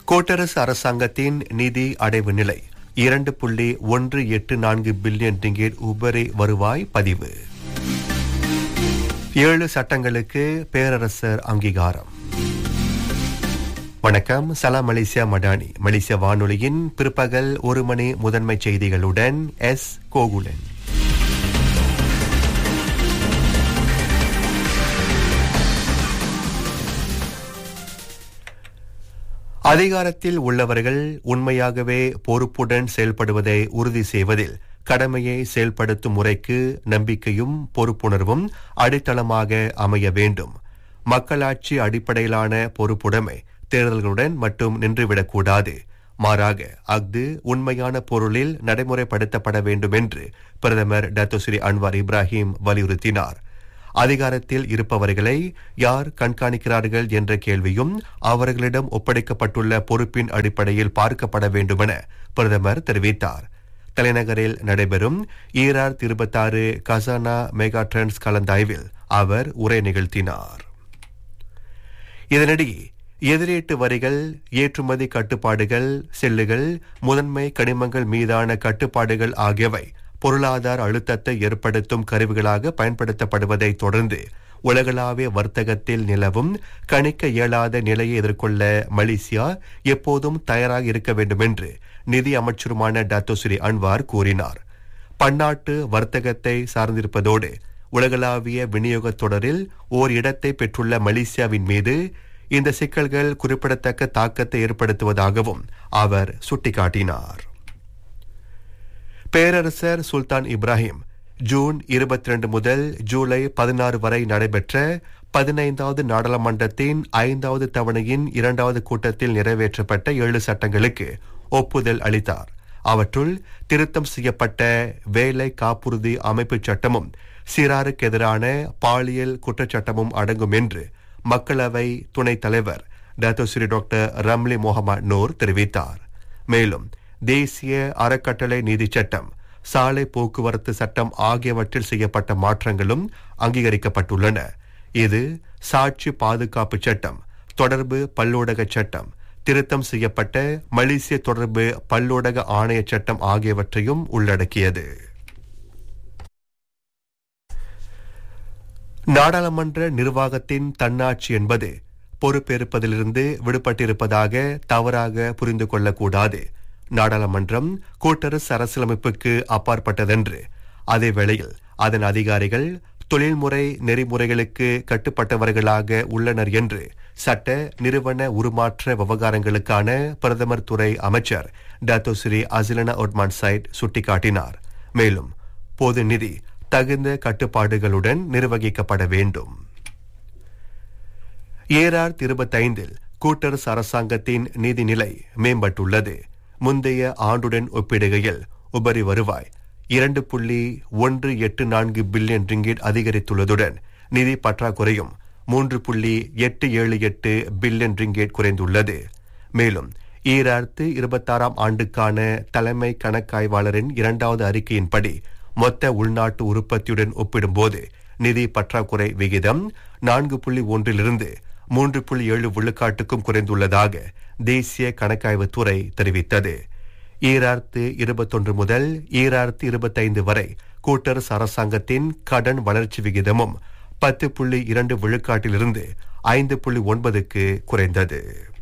கூட்டரசு அரசாங்கத்தின் நிதி அடைவு நிலை இரண்டு புள்ளி ஒன்று எட்டு நான்கு பில்லியன் ரிங்கேட் உபரி வருவாய் பதிவு ஏழு சட்டங்களுக்கு பேரரசர் அங்கீகாரம் வணக்கம் சலாம் மலேசியா மடானி மலேசிய வானொலியின் பிற்பகல் ஒரு மணி முதன்மை செய்திகளுடன் எஸ் கோகுலன் அதிகாரத்தில் உள்ளவர்கள் உண்மையாகவே பொறுப்புடன் செயல்படுவதை உறுதி செய்வதில் கடமையை செயல்படுத்தும் முறைக்கு நம்பிக்கையும் பொறுப்புணர்வும் அடித்தளமாக அமைய வேண்டும் மக்களாட்சி அடிப்படையிலான பொறுப்புடைமை தேர்தல்களுடன் மட்டும் நின்றுவிடக்கூடாது மாறாக அஃது உண்மையான பொருளில் நடைமுறைப்படுத்தப்பட வேண்டும் என்று பிரதமர் டத்தோஸ்ரீ அன்வார் இப்ராஹிம் வலியுறுத்தினார் அதிகாரத்தில் இருப்பவர்களை யார் கண்காணிக்கிறார்கள் என்ற கேள்வியும் அவர்களிடம் ஒப்படைக்கப்பட்டுள்ள பொறுப்பின் அடிப்படையில் பார்க்கப்பட வேண்டுமென பிரதமர் தெரிவித்தார் தலைநகரில் நடைபெறும் ஈரார் இருபத்தாறு கசானா மெகா ட்ரெண்ட்ஸ் கலந்தாய்வில் அவர் உரை நிகழ்த்தினார் இதனிடையே எதிரீட்டு வரிகள் ஏற்றுமதி கட்டுப்பாடுகள் செல்லுகள் முதன்மை கனிமங்கள் மீதான கட்டுப்பாடுகள் ஆகியவை பொருளாதார அழுத்தத்தை ஏற்படுத்தும் கருவிகளாக பயன்படுத்தப்படுவதை தொடர்ந்து உலகளாவிய வர்த்தகத்தில் நிலவும் கணிக்க இயலாத நிலையை எதிர்கொள்ள மலேசியா எப்போதும் தயாராக இருக்க வேண்டும் என்று நிதி அமைச்சருமான டாத்தோஸ்ரீ அன்வார் கூறினார் பன்னாட்டு வர்த்தகத்தை சார்ந்திருப்பதோடு உலகளாவிய விநியோகத் தொடரில் ஓர் இடத்தை பெற்றுள்ள மலேசியாவின் மீது இந்த சிக்கல்கள் குறிப்பிடத்தக்க தாக்கத்தை ஏற்படுத்துவதாகவும் அவர் சுட்டிக்காட்டினார் பேரரசர் சுல்தான் இப்ராஹிம் ஜூன் இருபத்தி ரெண்டு முதல் ஜூலை பதினாறு வரை நடைபெற்ற பதினைந்தாவது நாடாளுமன்றத்தின் ஐந்தாவது தவணையின் இரண்டாவது கூட்டத்தில் நிறைவேற்றப்பட்ட ஏழு சட்டங்களுக்கு ஒப்புதல் அளித்தார் அவற்றுள் திருத்தம் செய்யப்பட்ட வேலை காப்புறுதி அமைப்பு சட்டமும் சிறாருக்கு எதிரான பாலியல் குற்றச்சட்டமும் அடங்கும் என்று மக்களவை துணைத் தலைவர் Dato Sri doctor Ramli Mohamed Noor தெரிவித்தார் மேலும் தேசிய அறக்கட்டளை நீதி சட்டம் சாலை போக்குவரத்து சட்டம் ஆகியவற்றில் செய்யப்பட்ட மாற்றங்களும் அங்கீகரிக்கப்பட்டுள்ளன இது சாட்சி பாதுகாப்பு சட்டம் தொடர்பு பல்லூடக சட்டம் திருத்தம் செய்யப்பட்ட மலேசிய தொடர்பு பல்லூடக ஆணைய சட்டம் ஆகியவற்றையும் உள்ளடக்கியது நாடாளுமன்ற நிர்வாகத்தின் தன்னாட்சி என்பது பொறுப்பேற்பதிலிருந்து விடுபட்டிருப்பதாக தவறாக புரிந்து கொள்ளக்கூடாது நாடாளுமன்றம் கூட்டரசு அரசியலமைப்புக்கு அப்பாற்பட்டதென்று அதே வேளையில் அதன் அதிகாரிகள் தொழில்முறை நெறிமுறைகளுக்கு கட்டுப்பட்டவர்களாக உள்ளனர் என்று சட்ட நிறுவன உருமாற்ற விவகாரங்களுக்கான பிரதமர் துறை அமைச்சர் Dato Sri Azalina Othman Said சுட்டிக்காட்டினார் மேலும் பொது நிதி தகுந்த கட்டுப்பாடுகளுடன் நிர்வகிக்கப்பட வேண்டும் ஏரார் இருபத்தைந்தில் கூட்டரசு அரசாங்கத்தின் நிதிநிலை மேம்பட்டுள்ளது முந்தைய ஆண்டுடன் ஒப்பிடுகையில் உபரி வருவாய் இரண்டு புள்ளி ஒன்று எட்டு நான்கு பில்லியன் ரிங்கிட் அதிகரித்துள்ளதுடன் நிதி பற்றாக்குறையும் மூன்று புள்ளி எட்டு ஏழு எட்டு பில்லியன் ரிங்கேட் குறைந்துள்ளது மேலும் ஈராயிரத்து இருபத்தாறாம் ஆண்டுக்கான தலைமை கணக்காய்வாளரின் இரண்டாவது அறிக்கையின்படி மொத்த உள்நாட்டு உற்பத்தியுடன் ஒப்பிடும்போது நிதி பற்றாக்குறை விகிதம் நான்கு புள்ளி ஒன்றிலிருந்து மூன்று புள்ளி ஏழு விழுக்காட்டுக்கும் குறைந்துள்ளதாக தேசிய கணக்காய்வுத் துறை தெரிவித்தது ஈராயிரத்து இருபத்தொன்று முதல் ஈராயிரத்து இருபத்தைந்து வரை கூட்டரசு அரசாங்கத்தின் கடன் வளர்ச்சி விகிதமும் பத்து புள்ளி இரண்டு விழுக்காட்டிலிருந்து ஐந்து புள்ளி ஒன்பதுக்கு குறைந்தது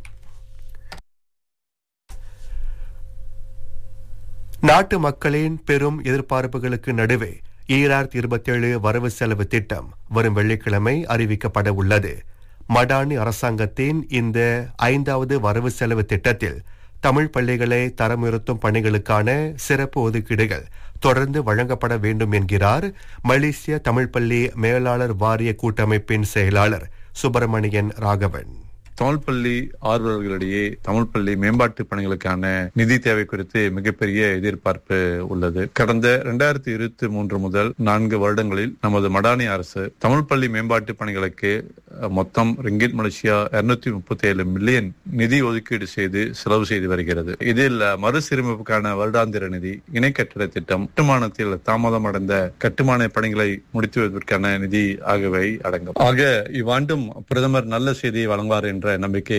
நாட்டு மக்களின் பெரும் எதிர்பார்ப்புகளுக்கு நடுவே ஈராயிரத்தி இருபத்தேழு வரவு செலவு திட்டம் வரும் வெள்ளிக்கிழமை அறிவிக்கப்பட உள்ளது மடானி அரசாங்கத்தின் இந்த ஐந்தாவது வரவு செலவு திட்டத்தில் தமிழ் பள்ளிகளை தரமுயர்த்தும் பணிகளுக்கான சிறப்பு ஒதுக்கீடுகள் தொடர்ந்து வழங்கப்பட வேண்டும் என்கிறார் மலேசிய தமிழ் பள்ளி மேலாளர் வாரிய கூட்டமைப்பின் செயலாளர் சுப்பிரமணியன் ராகவன் தமிழ் பள்ளி ஆர்வலர்களிடையே தமிழ் பள்ளி மேம்பாட்டு பணிகளுக்கான நிதி தேவை குறித்து மிகப்பெரிய எதிர்பார்ப்பு உள்ளது கடந்த இரண்டாயிரத்தி இருபத்தி மூன்று முதல் நான்கு வருடங்களில் நமது மடானி அரசு தமிழ் பள்ளி மேம்பாட்டு பணிகளுக்கு மொத்தம் ரிங்கிட் மலேசியா இருநூத்தி முப்பத்தி ஏழு மில்லியன் நிதி ஒதுக்கீடு செய்து செலவு செய்து வருகிறது இதில் மறுசீரமைப்புக்கான வருடாந்திர நிதி இணை கட்டிட திட்டம் கட்டுமானத்தில் தாமதம் அடைந்த கட்டுமான பணிகளை முடித்து வைப்பதற்கான நிதி ஆகியவை அடங்கும் ஆக இவ்வாண்டும் பிரதமர் நல்ல செய்தியை வழங்குவார் என்ற நம்பிக்கை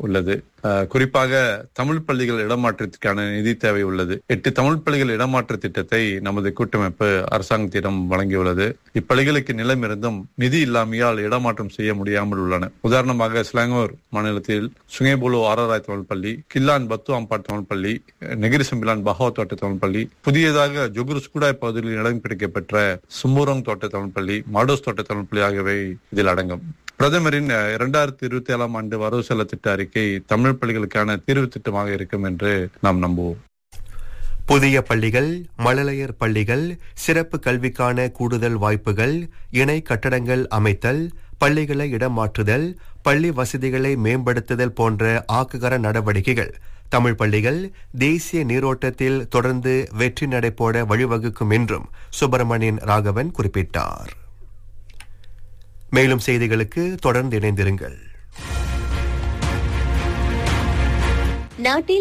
உள்ளது அஹ், குறிப்பாக தமிழ் பள்ளிகள் இடமாற்றத்திற்கான நிதி தேவை உள்ளது எட்டு தமிழ் பள்ளிகள் இடமாற்ற திட்டத்தை நமது கூட்டமைப்பு அரசாங்கத்திடம் வழங்கியுள்ளது இப்பள்ளிகளுக்கு நிலம் இருந்தும் நிதி இல்லாமையால் இடமாற்றம் செய்ய முடியாமல் உள்ளன உதாரணமாக ஸ்லாங்கூர் மாநிலத்தில் சுங்கேபுலு ஆராராய் தமிழ் பள்ளி கில்லான் பத்து அம்பாட் தமிழ் பள்ளி நெகிரி சம்பிலான் பகவத் தோட்ட தமிழ் பள்ளி புதியதாக ஜொகுரு ஸ்கூடாய் பகுதியில் இடம் கிடைக்கப்பெற்ற சும்பூரங் தோட்ட தமிழ் பள்ளி மாடோஸ் தோட்ட தமிழ் பள்ளி ஆகியவை இதில் அடங்கும் பிரதமரின் இரண்டாயிரத்தி இருபத்தி ஏழாம் ஆண்டு வரவு செலவு திட்ட அறிக்கை தமிழ் பள்ளிகளுக்கான தீர்வு திட்டமாக இருக்கும் என்று நாம் நம்புவோம் புதிய பள்ளிகள் மழலையர் பள்ளிகள் சிறப்பு கல்விக்கான கூடுதல் வாய்ப்புகள் இணை கட்டடங்கள் அமைத்தல் பள்ளிகளை இடமாற்றுதல் பள்ளி வசதிகளை மேம்படுத்துதல் போன்ற ஆக்குகர நடவடிக்கைகள் தமிழ் பள்ளிகள் தேசிய நீரோட்டத்தில் தொடர்ந்து வெற்றி நடைபோட வழிவகுக்கும் என்றும் சுப்பிரமணியன் ராகவன் குறிப்பிட்டார் மேலும் செய்திகளுக்கு தொடர்ந்து இணைந்திருங்கள் நாட்டில்